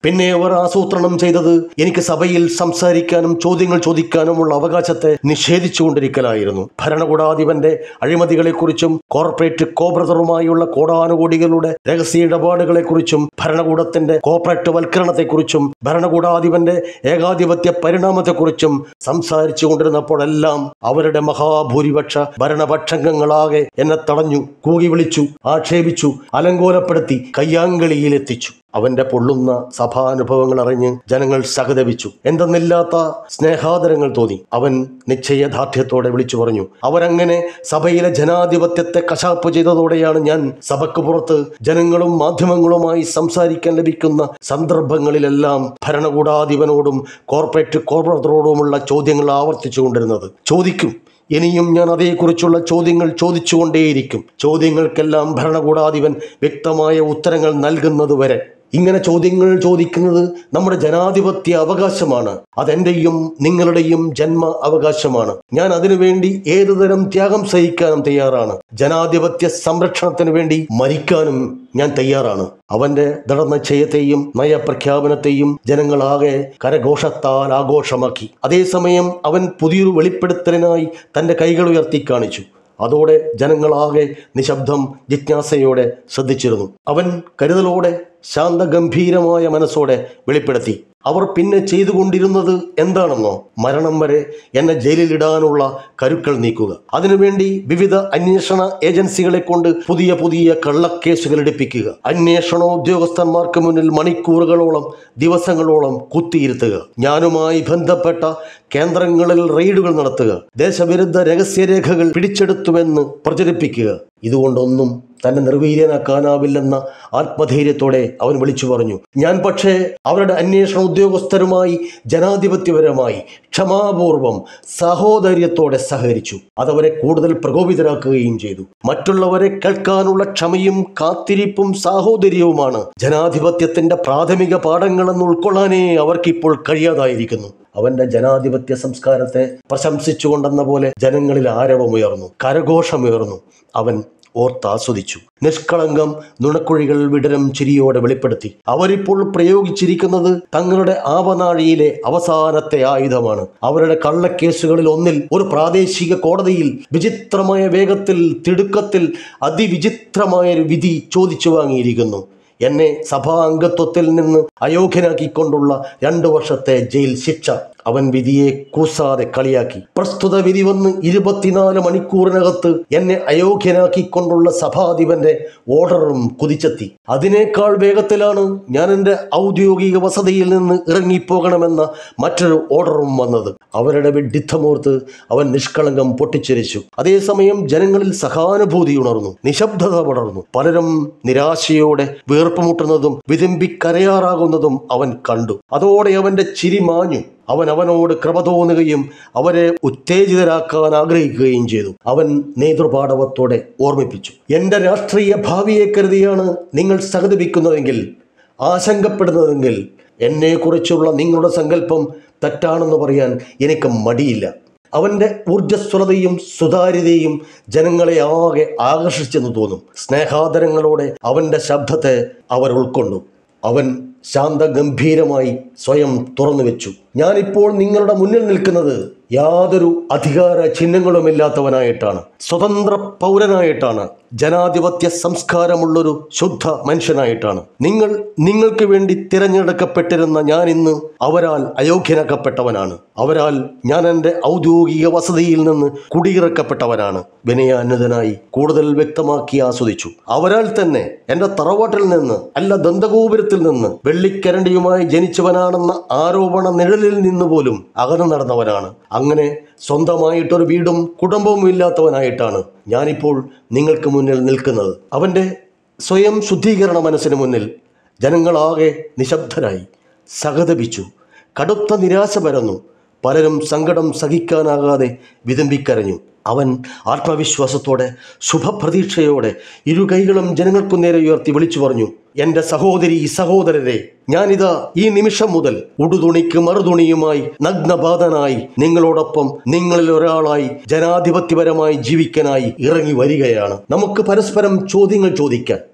പിന്നെ അവർ ആസൂത്രണം ചെയ്തത് എനിക്ക് സഭയിൽ സംസാരിക്കാനും ചോദ്യങ്ങൾ ചോദിക്കാനുമുള്ള അവകാശത്തെ നിഷേധിച്ചുകൊണ്ടിരിക്കലായിരുന്നു ഭരണകൂടാധിപന്റെ അഴിമതികളെക്കുറിച്ചും കോർപ്പറേറ്റ് കോബ്രദറുമായുള്ള കോടാനുകോടികളുടെ രഹസ്യ ഇടപാടുകളെക്കുറിച്ചും ഭരണകൂടത്തിന്റെ കോർപ്പറേറ്റ് വൽക്കരണത്തെക്കുറിച്ചും ഭരണകൂടാധിപന്റെ ഏകാധിപത്യ പരിണാമത്തെക്കുറിച്ചും സംസാരിച്ചു കൊണ്ടിരുന്നപ്പോഴെല്ലാം അവരുടെ മഹാഭൂരിപക്ഷ ഭരണപക്ഷംഗങ്ങളാകെ എന്നെ തടഞ്ഞു കൂകി വിളിച്ചു ആക്ഷേപിച്ചു അലങ്കോലപ്പെടുത്തി കയ്യാങ്കളിയിലെത്തിച്ചു അവന്റെ പൊള്ളുന്ന സഭാനുഭവങ്ങൾ അറിഞ്ഞ് ജനങ്ങൾ സഹതപിച്ചു എന്തെന്നില്ലാത്ത സ്നേഹാദരങ്ങൾ തോന്നി അവൻ നിശ്ചയദാർഢ്യത്തോടെ വിളിച്ചു പറഞ്ഞു അവരങ്ങനെ സഭയിലെ ജനാധിപത്യത്തെ കശാപ്പ് ചെയ്തതോടെയാണ് ഞാൻ സഭയ്ക്ക് പുറത്ത് ജനങ്ങളും മാധ്യമങ്ങളുമായി സംസാരിക്കാൻ ലഭിക്കുന്ന സന്ദർഭങ്ങളിലെല്ലാം ഭരണകൂടാധിപനോടും കോർപ്പറേറ്റ് കോർപ്പറേറ്ററോടുമുള്ള ചോദ്യങ്ങൾ ആവർത്തിച്ചു കൊണ്ടിരുന്നത് ചോദിക്കും ഇനിയും ഞാൻ അതേക്കുറിച്ചുള്ള ചോദ്യങ്ങൾ ചോദിച്ചുകൊണ്ടേയിരിക്കും ചോദ്യങ്ങൾക്കെല്ലാം ഭരണകൂടാധിപൻ വ്യക്തമായ ഉത്തരങ്ങൾ നൽകുന്നതുവരെ ഇങ്ങനെ ചോദ്യങ്ങൾ ചോദിക്കുന്നത് നമ്മുടെ ജനാധിപത്യ അവകാശമാണ് അതെന്റെയും നിങ്ങളുടെയും ജന്മ അവകാശമാണ് ഞാൻ അതിനുവേണ്ടി ഏതുതരം ത്യാഗം സഹിക്കാനും തയ്യാറാണ് ജനാധിപത്യ സംരക്ഷണത്തിന് വേണ്ടി മരിക്കാനും ഞാൻ തയ്യാറാണ് അവന്റെ ദൃഢനിശ്ചയത്തെയും നയപ്രഖ്യാപനത്തെയും ജനങ്ങളാകെ കരഘോഷത്താൽ ആഘോഷമാക്കി അതേസമയം അവൻ പുതിയൊരു വെളിപ്പെടുത്തലിനായി തന്റെ കൈകൾ ഉയർത്തി കാണിച്ചു അതോടെ ജനങ്ങളാകെ നിശബ്ദം ജിജ്ഞാസയോടെ ശ്രദ്ധിച്ചിരുന്നു അവൻ കരുതലോടെ ശാന്തഗംഭീരമായ മനസ്സോടെ വെളിപ്പെടുത്തി അവർ പിന്നെ ചെയ്തുകൊണ്ടിരുന്നത് എന്താണെന്നോ മരണം വരെ എന്നെ ജയിലിലിടാനുള്ള കരുക്കൾ നീക്കുക അതിനുവേണ്ടി വിവിധ അന്വേഷണ ഏജൻസികളെ കൊണ്ട് പുതിയ പുതിയ കള്ളക്കേസുകൾ എടുപ്പിക്കുക അന്വേഷണ ഉദ്യോഗസ്ഥന്മാർക്ക് മുന്നിൽ മണിക്കൂറുകളോളം ദിവസങ്ങളോളം കുത്തിയിരുത്തുക ഞാനുമായി ബന്ധപ്പെട്ട കേന്ദ്രങ്ങളിൽ റെയ്ഡുകൾ നടത്തുക ദേശവിരുദ്ധ രഹസ്യരേഖകൾ പിടിച്ചെടുത്തുവെന്ന് പ്രചരിപ്പിക്കുക ഇതുകൊണ്ടൊന്നും തന്നെ നിർവീര്യനാക്കാനാവില്ലെന്ന ആത്മധൈര്യത്തോടെ അവൻ വിളിച്ചു പറഞ്ഞു ഞാൻ പക്ഷേ അവരുടെ അന്വേഷണ ഉദ്യോഗസ്ഥരുമായി ജനാധിപത്യപരമായി ക്ഷമാപൂർവം സഹോദര്യത്തോടെ സഹകരിച്ചു അതവരെ കൂടുതൽ പ്രകോപിതരാക്കുകയും ചെയ്തു മറ്റുള്ളവരെ കേൾക്കാനുള്ള ക്ഷമയും കാത്തിരിപ്പും സാഹോദര്യവുമാണ് ജനാധിപത്യത്തിന്റെ പ്രാഥമിക പാഠങ്ങളെന്ന് ഉൾക്കൊള്ളാനേ അവർക്കിപ്പോൾ കഴിയാതായിരിക്കുന്നു അവന്റെ ജനാധിപത്യ സംസ്കാരത്തെ പ്രശംസിച്ചുകൊണ്ടെന്ന പോലെ ജനങ്ങളിൽ ആരവമുയർന്നു കരഘോഷമുയർന്നു അവൻ ഓർത്താസ്വദിച്ചു നിഷ്കളങ്കം നുണക്കുഴികൾ വിടരം ചിരിയോടെ വെളിപ്പെടുത്തി അവരിപ്പോൾ പ്രയോഗിച്ചിരിക്കുന്നത് തങ്ങളുടെ ആവനാഴിയിലെ അവസാനത്തെ ആയുധമാണ് അവരുടെ കള്ളക്കേസുകളിൽ ഒന്നിൽ ഒരു പ്രാദേശിക കോടതിയിൽ വിചിത്രമായ വേഗത്തിൽ തിടുക്കത്തിൽ അതിവിചിത്രമായ ഒരു വിധി ചോദിച്ചു വാങ്ങിയിരിക്കുന്നു എന്നെ സഭാ അംഗത്വത്തിൽ നിന്ന് അയോഗ്യനാക്കിക്കൊണ്ടുള്ള രണ്ടു വർഷത്തെ ജയിൽ ശിക്ഷ അവൻ വിധിയെ കൂസാതെ കളിയാക്കി പ്രസ്തുത വിധി വന്ന് ഇരുപത്തിനാല് മണിക്കൂറിനകത്ത് എന്നെ അയോഗ്യനാക്കിക്കൊണ്ടുള്ള സഭാധിപന്റെ ഓർഡറും കുതിച്ചെത്തി അതിനേക്കാൾ വേഗത്തിലാണ് ഞാൻ എൻ്റെ ഔദ്യോഗിക വസതിയിൽ നിന്ന് ഇറങ്ങിപ്പോകണമെന്ന മറ്റൊരു ഓർഡറും വന്നത് അവരുടെ വിഡിത്തമോർത്ത് അവൻ നിഷ്കളങ്കം പൊട്ടിച്ചിരിച്ചു അതേസമയം ജനങ്ങളിൽ സഹാനുഭൂതി ഉണർന്നു നിശബ്ദത പടർന്നു പലരും നിരാശയോടെ വീർപ്പുമുട്ടുന്നതും വിതുമ്പിക്കരയാറാകുന്നതും അവൻ കണ്ടു അതോടെ അവന്റെ ചിരി മാഞ്ഞു അവൻ അവനോട് കൃപ തോന്നുകയും അവരെ ഉത്തേജിതരാക്കാൻ ആഗ്രഹിക്കുകയും ചെയ്തു അവൻ നേതൃപാടവത്തോടെ ഓർമ്മിപ്പിച്ചു എന്റെ രാഷ്ട്രീയ ഭാവിയെ കരുതിയാണ് നിങ്ങൾ സഹതപിക്കുന്നതെങ്കിൽ ആശങ്കപ്പെടുന്നതെങ്കിൽ എന്നെക്കുറിച്ചുള്ള നിങ്ങളുടെ സങ്കല്പം തെറ്റാണെന്ന് പറയാൻ എനിക്ക് മടിയില്ല അവന്റെ ഊർജ്ജസ്വലതയും സുതാര്യതയും ജനങ്ങളെ ആകെ ആകർഷിച്ചെന്ന് തോന്നും സ്നേഹാദരങ്ങളോടെ അവന്റെ ശബ്ദത്തെ അവർ ഉൾക്കൊണ്ടു അവൻ ശാന്തഗംഭീരമായി സ്വയം തുറന്നു വെച്ചു ഞാനിപ്പോൾ നിങ്ങളുടെ മുന്നിൽ നിൽക്കുന്നത് യാതൊരു അധികാര ചിഹ്നങ്ങളുമില്ലാത്തവനായിട്ടാണ് സ്വതന്ത്ര പൗരനായിട്ടാണ് ജനാധിപത്യ സംസ്കാരമുള്ളൊരു ശുദ്ധ മനുഷ്യനായിട്ടാണ് നിങ്ങൾ നിങ്ങൾക്ക് വേണ്ടി തിരഞ്ഞെടുക്കപ്പെട്ടിരുന്ന ഞാൻ ഇന്ന് അവരാൽ അയോഗ്യനാക്കപ്പെട്ടവനാണ് അവരാൽ ഞാൻ എൻ്റെ ഔദ്യോഗിക വസതിയിൽ നിന്ന് കുടിയിറക്കപ്പെട്ടവനാണ് വിനയാന്വിതനായി കൂടുതൽ വ്യക്തമാക്കി ആസ്വദിച്ചു അവരാൽ തന്നെ എൻ്റെ തറവാട്ടിൽ നിന്ന് അല്ല ദന്തഗോപുരത്തിൽ നിന്ന് വെള്ളിക്കരണ്ടിയുമായി ജനിച്ചവനാണെന്ന ആരോപണ നിഴലിൽ നിന്ന് പോലും അകന്നു നടന്നവനാണ് അങ്ങനെ സ്വന്തമായിട്ടൊരു വീടും കുടുംബവും ഇല്ലാത്തവനായിട്ടാണ് ഞാനിപ്പോൾ നിങ്ങൾക്ക് മുന്നിൽ നിൽക്കുന്നത് അവൻ്റെ സ്വയം ശുദ്ധീകരണ മനസ്സിന് മുന്നിൽ ജനങ്ങളാകെ നിശബ്ദരായി സഹതപിച്ചു കടുത്ത നിരാശ പരന്നു പലരും സങ്കടം സഹിക്കാനാകാതെ വിതുമ്പിക്കരഞ്ഞു അവൻ ആത്മവിശ്വാസത്തോടെ ശുഭപ്രതീക്ഷയോടെ ഇരു കൈകളും ജനങ്ങൾക്കു നേരെ ഉയർത്തി വിളിച്ചു പറഞ്ഞു എൻ്റെ സഹോദരി സഹോദരരെ ഞാനിതാ ഈ നിമിഷം മുതൽ ഉടുതുണിക്ക് മറുതുണിയുമായി നഗ്നബാധനായി നിങ്ങളോടൊപ്പം നിങ്ങളിൽ ഒരാളായി ജനാധിപത്യപരമായി ജീവിക്കാനായി ഇറങ്ങി വരികയാണ് നമുക്ക് പരസ്പരം ചോദ്യങ്ങൾ ചോദിക്കാൻ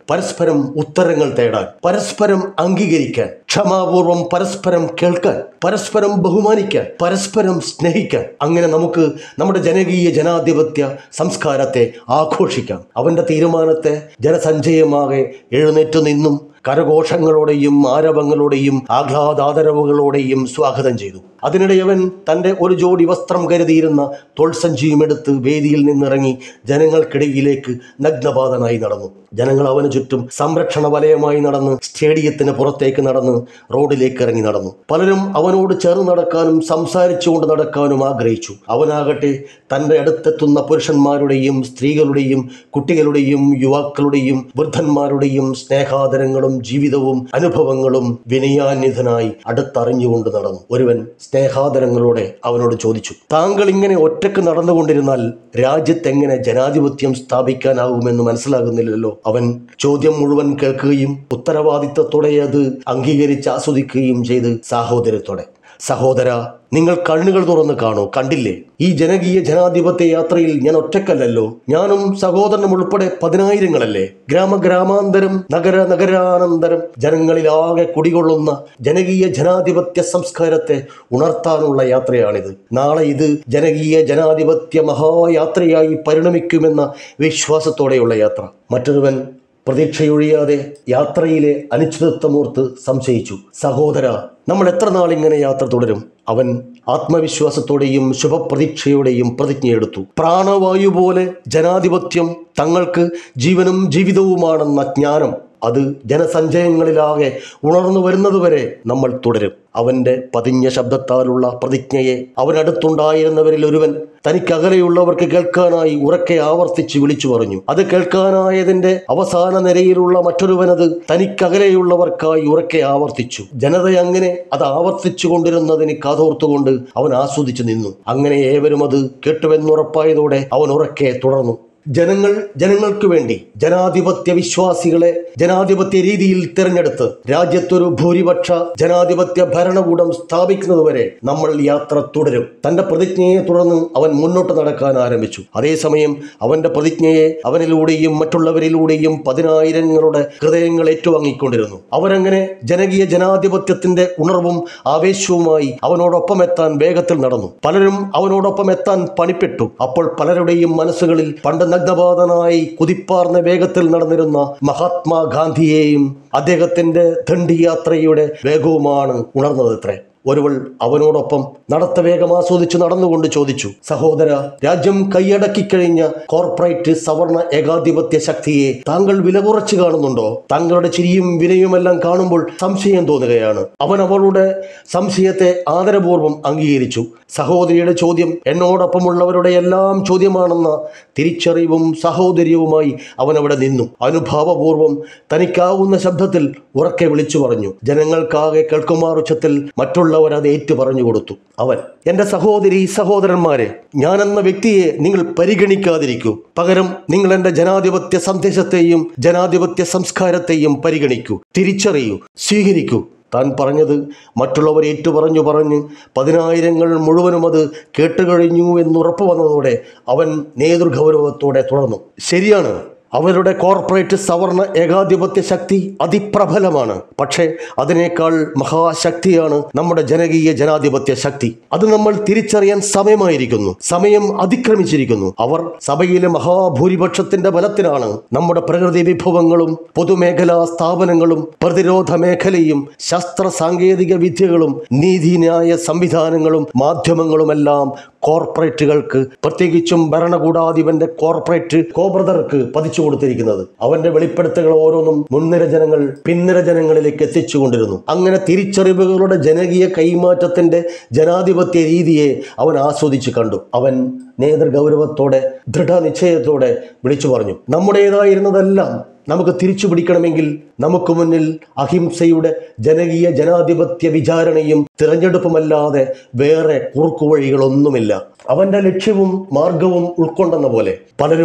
പരസ്പരം ഉത്തരങ്ങൾ തേടാൻ പരസ്പരം അംഗീകരിക്കാൻ ക്ഷമാപൂർവം പരസ്പരം കേൾക്കാൻ പരസ്പരം ബഹുമാനിക്കാൻ പരസ്പരം സ്നേഹിക്കാൻ അങ്ങനെ നമുക്ക് നമ്മുടെ ജനകീയ ജനാധിപത്യ സംസ്കാരത്തെ ആഘോഷിക്കാം അവന്റെ തീരുമാനത്തെ ജനസഞ്ചയമാകെ എഴുന്നേറ്റ് നിന്നും കരഘോഷങ്ങളോടെയും ആരവങ്ങളോടെയും ആഹ്ലാദാദരവുകളോടെയും സ്വാഗതം ചെയ്തു അതിനിടെ അവൻ തൻ്റെ ഒരു ജോഡി വസ്ത്രം കരുതിയിരുന്ന തോൾസഞ്ചിയും എടുത്ത് വേദിയിൽ നിന്നിറങ്ങി ജനങ്ങൾക്കിടയിലേക്ക് നഗ്നപാതനായി നടന്നു ജനങ്ങൾ അവന് ചുറ്റും സംരക്ഷണ വലയമായി നടന്ന് സ്റ്റേഡിയത്തിന് പുറത്തേക്ക് നടന്ന് റോഡിലേക്ക് ഇറങ്ങി നടന്നു പലരും അവനോട് ചേർന്ന് നടക്കാനും സംസാരിച്ചുകൊണ്ട് നടക്കാനും ആഗ്രഹിച്ചു അവനാകട്ടെ തൻ്റെ അടുത്തെത്തുന്ന പുരുഷന്മാരുടെയും സ്ത്രീകളുടെയും കുട്ടികളുടെയും യുവാക്കളുടെയും വൃദ്ധന്മാരുടെയും സ്നേഹാദരങ്ങളും ജീവിതവും അനുഭവങ്ങളും വിനയാന്വിതനായി അടുത്തറിഞ്ഞുകൊണ്ട് നടന്നു ഒരുവൻ സ്നേഹാദരങ്ങളോടെ അവനോട് ചോദിച്ചു താങ്കൾ ഇങ്ങനെ ഒറ്റക്ക് നടന്നുകൊണ്ടിരുന്നാൽ രാജ്യത്തെങ്ങനെ ജനാധിപത്യം സ്ഥാപിക്കാനാകുമെന്ന് മനസ്സിലാകുന്നില്ലല്ലോ അവൻ ചോദ്യം മുഴുവൻ കേൾക്കുകയും ഉത്തരവാദിത്തത്തോടെ അത് അംഗീകരിച്ച് ആസ്വദിക്കുകയും ചെയ്ത് സാഹോദര്യത്തോടെ സഹോദര നിങ്ങൾ കണ്ണുകൾ തുറന്ന് കാണൂ കണ്ടില്ലേ ഈ ജനകീയ ജനാധിപത്യ യാത്രയിൽ ഞാൻ ഒറ്റക്കല്ലല്ലോ ഞാനും സഹോദരനും ഉൾപ്പെടെ പതിനായിരങ്ങളല്ലേ ഗ്രാമഗ്രാമാന്തരം നഗര നഗരാനന്തരം ജനങ്ങളിലാകെ കുടികൊള്ളുന്ന ജനകീയ ജനാധിപത്യ സംസ്കാരത്തെ ഉണർത്താനുള്ള യാത്രയാണിത് നാളെ ഇത് ജനകീയ ജനാധിപത്യ മഹായാത്രയായി പരിണമിക്കുമെന്ന വിശ്വാസത്തോടെയുള്ള യാത്ര മറ്റൊരുവൻ പ്രതീക്ഷയൊഴിയാതെ യാത്രയിലെ അനിശ്ചിതത്വമോർത്ത് സംശയിച്ചു സഹോദര നമ്മൾ എത്ര നാളിങ്ങനെ യാത്ര തുടരും അവൻ ആത്മവിശ്വാസത്തോടെയും ശുഭപ്രതീക്ഷയോടെയും പ്രതിജ്ഞയെടുത്തു പ്രാണവായു പോലെ ജനാധിപത്യം തങ്ങൾക്ക് ജീവനും ജീവിതവുമാണെന്ന ജ്ഞാനം അത് ജനസഞ്ചയങ്ങളിലാകെ ഉണർന്നു വരുന്നതുവരെ നമ്മൾ തുടരും അവന്റെ പതിഞ്ഞ ശബ്ദത്താലുള്ള പ്രതിജ്ഞയെ അവനടുത്തുണ്ടായിരുന്നവരിൽ ഒരുവൻ തനിക്കകലെയുള്ളവർക്ക് കേൾക്കാനായി ഉറക്കെ ആവർത്തിച്ച് വിളിച്ചു പറഞ്ഞു അത് കേൾക്കാനായതിന്റെ അവസാന നിരയിലുള്ള മറ്റൊരുവനത് തനിക്കകലെയുള്ളവർക്കായി ഉറക്കെ ആവർത്തിച്ചു ജനത അങ്ങനെ അത് ആവർത്തിച്ചു കൊണ്ടിരുന്നതിന് കാതോർത്തുകൊണ്ട് അവൻ ആസ്വദിച്ചു നിന്നു അങ്ങനെ ഏവരും അത് കേട്ടുവെന്നുറപ്പായതോടെ അവൻ ഉറക്കെ തുടർന്നു ജനങ്ങൾ ജനങ്ങൾക്ക് വേണ്ടി ജനാധിപത്യ വിശ്വാസികളെ ജനാധിപത്യ രീതിയിൽ തിരഞ്ഞെടുത്ത് രാജ്യത്തൊരു ഭൂരിപക്ഷ ജനാധിപത്യ ഭരണകൂടം സ്ഥാപിക്കുന്നതുവരെ നമ്മൾ യാത്ര തുടരും തന്റെ പ്രതിജ്ഞയെ തുടർന്ന് അവൻ മുന്നോട്ട് നടക്കാൻ ആരംഭിച്ചു അതേസമയം അവന്റെ പ്രതിജ്ഞയെ അവനിലൂടെയും മറ്റുള്ളവരിലൂടെയും പതിനായിരങ്ങളുടെ ഹൃദയങ്ങൾ ഏറ്റുവാങ്ങിക്കൊണ്ടിരുന്നു അവരങ്ങനെ ജനകീയ ജനാധിപത്യത്തിന്റെ ഉണർവും ആവേശവുമായി അവനോടൊപ്പം എത്താൻ വേഗത്തിൽ നടന്നു പലരും അവനോടൊപ്പം എത്താൻ പണിപ്പെട്ടു അപ്പോൾ പലരുടെയും മനസ്സുകളിൽ പണ്ട് നഗ്നപാതനായി കുതിപ്പാർന്ന വേഗത്തിൽ നടന്നിരുന്ന മഹാത്മാഗാന്ധിയെയും അദ്ദേഹത്തിന്റെ ദണ്ഡിയാത്രയുടെ വേഗവുമാണ് ഉണർന്നതത്രേ ഒരുവൾ അവനോടൊപ്പം നടത്തവേഗം ആസ്വദിച്ച് നടന്നുകൊണ്ട് ചോദിച്ചു സഹോദര രാജ്യം കൈയടക്കിക്കഴിഞ്ഞ കോർപ്പറേറ്റ് സവർണ ഏകാധിപത്യ ശക്തിയെ താങ്കൾ വില കുറച്ച് കാണുന്നുണ്ടോ താങ്കളുടെ ചിരിയും വിനയുമെല്ലാം കാണുമ്പോൾ സംശയം തോന്നുകയാണ് അവൻ അവളുടെ സംശയത്തെ ആദരപൂർവ്വം അംഗീകരിച്ചു സഹോദരിയുടെ ചോദ്യം എന്നോടൊപ്പമുള്ളവരുടെ എല്ലാം ചോദ്യമാണെന്ന തിരിച്ചറിവും സഹോദര്യവുമായി അവൻ അവിടെ നിന്നു അനുഭാവപൂർവം തനിക്കാവുന്ന ശബ്ദത്തിൽ ഉറക്കെ വിളിച്ചു പറഞ്ഞു ജനങ്ങൾക്കാകെ കേൾക്കുമാർ ഉച്ചത്തിൽ മറ്റുള്ളവർ അത് ഏറ്റു പറഞ്ഞു കൊടുത്തു അവൻ എൻ്റെ സഹോദരി സഹോദരന്മാരെ ഞാനെന്ന വ്യക്തിയെ നിങ്ങൾ പരിഗണിക്കാതിരിക്കൂ പകരം നിങ്ങൾ എൻ്റെ ജനാധിപത്യ സന്ദേശത്തെയും ജനാധിപത്യ സംസ്കാരത്തെയും പരിഗണിക്കൂ തിരിച്ചറിയൂ സ്വീകരിക്കൂ താൻ പറഞ്ഞത് മറ്റുള്ളവർ ഏറ്റുപറഞ്ഞു പറഞ്ഞ് പതിനായിരങ്ങൾ മുഴുവനും അത് കേട്ടുകഴിഞ്ഞു എന്നുറപ്പ് വന്നതോടെ അവൻ നേതൃഗൗരവത്തോടെ തുടർന്നു ശരിയാണ് അവരുടെ കോർപ്പറേറ്റ് സവർണ ഏകാധിപത്യ ശക്തി അതിപ്രബലമാണ് പക്ഷേ അതിനേക്കാൾ മഹാശക്തിയാണ് നമ്മുടെ ജനകീയ ജനാധിപത്യ ശക്തി അത് നമ്മൾ തിരിച്ചറിയാൻ സമയമായിരിക്കുന്നു സമയം അതിക്രമിച്ചിരിക്കുന്നു അവർ സഭയിലെ മഹാഭൂരിപക്ഷത്തിന്റെ ബലത്തിലാണ് നമ്മുടെ പ്രകൃതി വിഭവങ്ങളും പൊതുമേഖലാ സ്ഥാപനങ്ങളും പ്രതിരോധ മേഖലയും ശാസ്ത്ര സാങ്കേതിക വിദ്യകളും നീതിന്യായ സംവിധാനങ്ങളും മാധ്യമങ്ങളുമെല്ലാം കോർപ്പറേറ്റുകൾക്ക് പ്രത്യേകിച്ചും ഭരണകൂടാധിപന്റെ കോർപ്പറേറ്റ് കോബ്രദർക്ക് പതിച്ചു കൊടുത്തിരിക്കുന്നത് അവന്റെ വെളിപ്പെടുത്തലുകൾ ഓരോന്നും മുൻനിര ജനങ്ങൾ പിൻനിര ജനങ്ങളിലേക്ക് എത്തിച്ചുകൊണ്ടിരുന്നു അങ്ങനെ തിരിച്ചറിവുകളുടെ ജനകീയ കൈമാറ്റത്തിന്റെ ജനാധിപത്യ രീതിയെ അവൻ ആസ്വദിച്ചു കണ്ടു അവൻ നേതൃഗൗരവത്തോടെ ദൃഢനിശ്ചയത്തോടെ വിളിച്ചു പറഞ്ഞു നമ്മുടേതായിരുന്നതെല്ലാം നമുക്ക് തിരിച്ചു പിടിക്കണമെങ്കിൽ നമുക്ക് മുന്നിൽ അഹിംസയുടെ ജനകീയ ജനാധിപത്യ വിചാരണയും തിരഞ്ഞെടുപ്പുമല്ലാതെ വേറെ കുറുക്കുവഴികളൊന്നുമില്ല അവന്റെ ലക്ഷ്യവും മാർഗവും ഉൾക്കൊണ്ടെന്ന പോലെ പലരും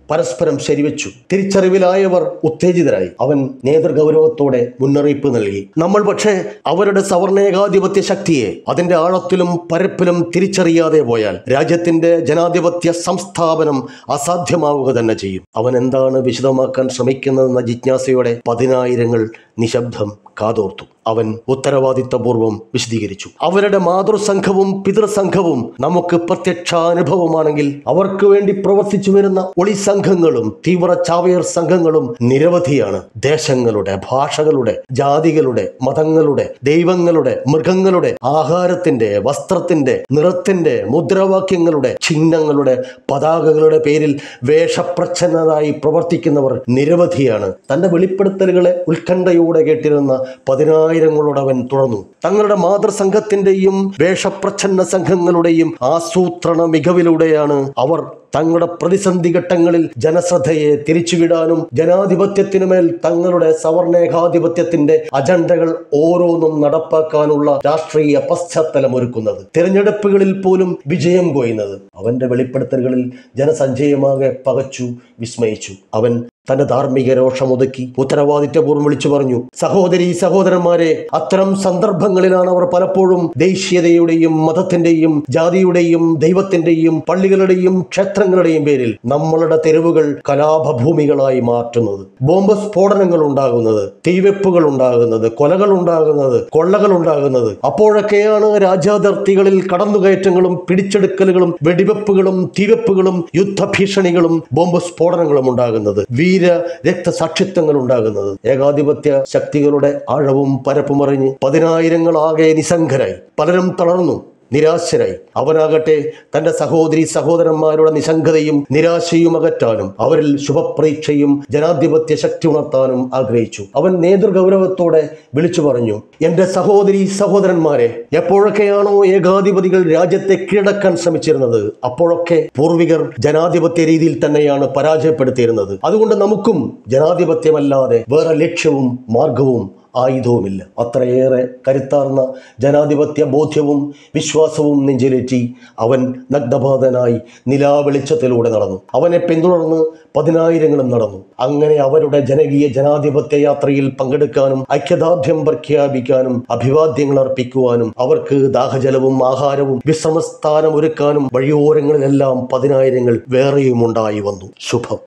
പരസ്പരം ശരിവെച്ചു തിരിച്ചറിവിലായവർ ഉത്തേജിതരായി അവൻ നേതൃഗൗരവത്തോടെ മുന്നറിയിപ്പ് നൽകി നമ്മൾ പക്ഷേ അവരുടെ സവർണേകാധിപത്യ ശക്തിയെ അതിന്റെ ആഴത്തിലും പരപ്പിലും തിരിച്ചറിയാതെ പോയാൽ രാജ്യത്തിന്റെ ജനാധിപത്യ സംസ്ഥാപനം അസാധ്യമാവുക തന്നെ ചെയ്യും അവൻ എന്താണ് വിശദമാക്കാൻ ശ്രമിക്കുന്നതെന്ന ജിജ്ഞാസയോടെ പതിനായിരങ്ങൾ നിശബ്ദം കാതോർത്തു അവൻ ഉത്തരവാദിത്തപൂർവം വിശദീകരിച്ചു അവരുടെ മാതൃസംഘവും പിതൃസംഘവും നമുക്ക് പ്രത്യക്ഷാനുഭവമാണെങ്കിൽ അവർക്ക് വേണ്ടി പ്രവർത്തിച്ചു വരുന്ന ഒളി സംഘങ്ങളും തീവ്ര ചാവേർ സംഘങ്ങളും നിരവധിയാണ് ദേശങ്ങളുടെ ഭാഷകളുടെ ജാതികളുടെ മതങ്ങളുടെ ദൈവങ്ങളുടെ മൃഗങ്ങളുടെ ആഹാരത്തിന്റെ വസ്ത്രത്തിന്റെ നിറത്തിന്റെ മുദ്രാവാക്യങ്ങളുടെ ചിഹ്നങ്ങളുടെ പതാകകളുടെ പേരിൽ വേഷപ്രച്ഛന്നതായി പ്രവർത്തിക്കുന്നവർ നിരവധിയാണ് തന്റെ വെളിപ്പെടുത്തലുകളെ ഉത്കണ്ഠയോടെ കേട്ടിരുന്ന പതിനായിരങ്ങളോട് അവൻ തുറന്നു തങ്ങളുടെ മാതൃസംഘത്തിന്റെയും വേഷപ്രച്ഛന്ന സംഘങ്ങളുടെയും ആസൂത്രണ മികവിലൂടെയാണ് അവർ തങ്ങളുടെ പ്രതിസന്ധി ഘട്ടങ്ങളിൽ ജനശ്രദ്ധയെ തിരിച്ചുവിടാനും ജനാധിപത്യത്തിനുമേൽ തങ്ങളുടെ സവർണേകാധിപത്യത്തിന്റെ അജണ്ടകൾ ഓരോന്നും നടപ്പാക്കാനുള്ള രാഷ്ട്രീയ പശ്ചാത്തലം ഒരുക്കുന്നത് തിരഞ്ഞെടുപ്പുകളിൽ പോലും വിജയം കൊയ്യുന്നത് അവന്റെ വെളിപ്പെടുത്തലുകളിൽ ജനസഞ്ചയമാകെ പകച്ചു വിസ്മയിച്ചു അവൻ തന്റെ ധാർമ്മിക രോഷം ഒതുക്കി ഉത്തരവാദിത്യപൂർവ്വം വിളിച്ചു പറഞ്ഞു സഹോദരി സഹോദരന്മാരെ അത്തരം സന്ദർഭങ്ങളിലാണ് അവർ പലപ്പോഴും ദേശീയതയുടെയും മതത്തിന്റെയും ജാതിയുടെയും ദൈവത്തിന്റെയും പള്ളികളുടെയും ക്ഷേത്രങ്ങളുടെയും പേരിൽ നമ്മളുടെ തെരുവുകൾ കലാപഭൂമികളായി മാറ്റുന്നത് ബോംബ് സ്ഫോടനങ്ങൾ ഉണ്ടാകുന്നത് തീവെപ്പുകൾ ഉണ്ടാകുന്നത് കൊലകൾ ഉണ്ടാകുന്നത് കൊള്ളകൾ ഉണ്ടാകുന്നത് അപ്പോഴൊക്കെയാണ് രാജ്യാതിർത്തികളിൽ കടന്നുകയറ്റങ്ങളും പിടിച്ചെടുക്കലുകളും വെടിവെപ്പുകളും തീവെപ്പുകളും യുദ്ധഭീഷണികളും ബോംബ് സ്ഫോടനങ്ങളും ഉണ്ടാകുന്നത് വീര രക്തസാക്ഷിത്വങ്ങൾ ഉണ്ടാകുന്നത് ഏകാധിപത്യ ശക്തികളുടെ ആഴവും പരപ്പും അറിഞ്ഞ് പതിനായിരങ്ങളാകെ നിസ്സംഗരായി പലരും തളർന്നു നിരാശരായി അവനാകട്ടെ തന്റെ സഹോദരി സഹോദരന്മാരുടെ നിശങ്കതയും നിരാശയും അകറ്റാനും അവരിൽ ശുഭപ്രതീക്ഷയും ജനാധിപത്യ ശക്തി ഉണർത്താനും ആഗ്രഹിച്ചു അവൻ നേതൃഗൗരവത്തോടെ വിളിച്ചു പറഞ്ഞു എന്റെ സഹോദരി സഹോദരന്മാരെ എപ്പോഴൊക്കെയാണോ ഏകാധിപതികൾ രാജ്യത്തെ കീഴടക്കാൻ ശ്രമിച്ചിരുന്നത് അപ്പോഴൊക്കെ പൂർവികർ ജനാധിപത്യ രീതിയിൽ തന്നെയാണ് പരാജയപ്പെടുത്തിയിരുന്നത് അതുകൊണ്ട് നമുക്കും ജനാധിപത്യമല്ലാതെ വേറെ ലക്ഷ്യവും മാർഗവും ആയുധവുമില്ല അത്രയേറെ കരുത്താർന്ന ജനാധിപത്യ ബോധ്യവും വിശ്വാസവും നെഞ്ചിലേറ്റി അവൻ നഗ്നബാധനായി നിലാവെളിച്ചത്തിലൂടെ നടന്നു അവനെ പിന്തുടർന്ന് പതിനായിരങ്ങളും നടന്നു അങ്ങനെ അവരുടെ ജനകീയ ജനാധിപത്യ യാത്രയിൽ പങ്കെടുക്കാനും ഐക്യദാർഢ്യം പ്രഖ്യാപിക്കാനും അഭിവാദ്യങ്ങൾ അർപ്പിക്കുവാനും അവർക്ക് ദാഹജലവും ആഹാരവും വിശ്രമസ്ഥാനം ഒരുക്കാനും വഴിയോരങ്ങളിലെല്ലാം പതിനായിരങ്ങൾ വേറെയും ഉണ്ടായി വന്നു ശുഭം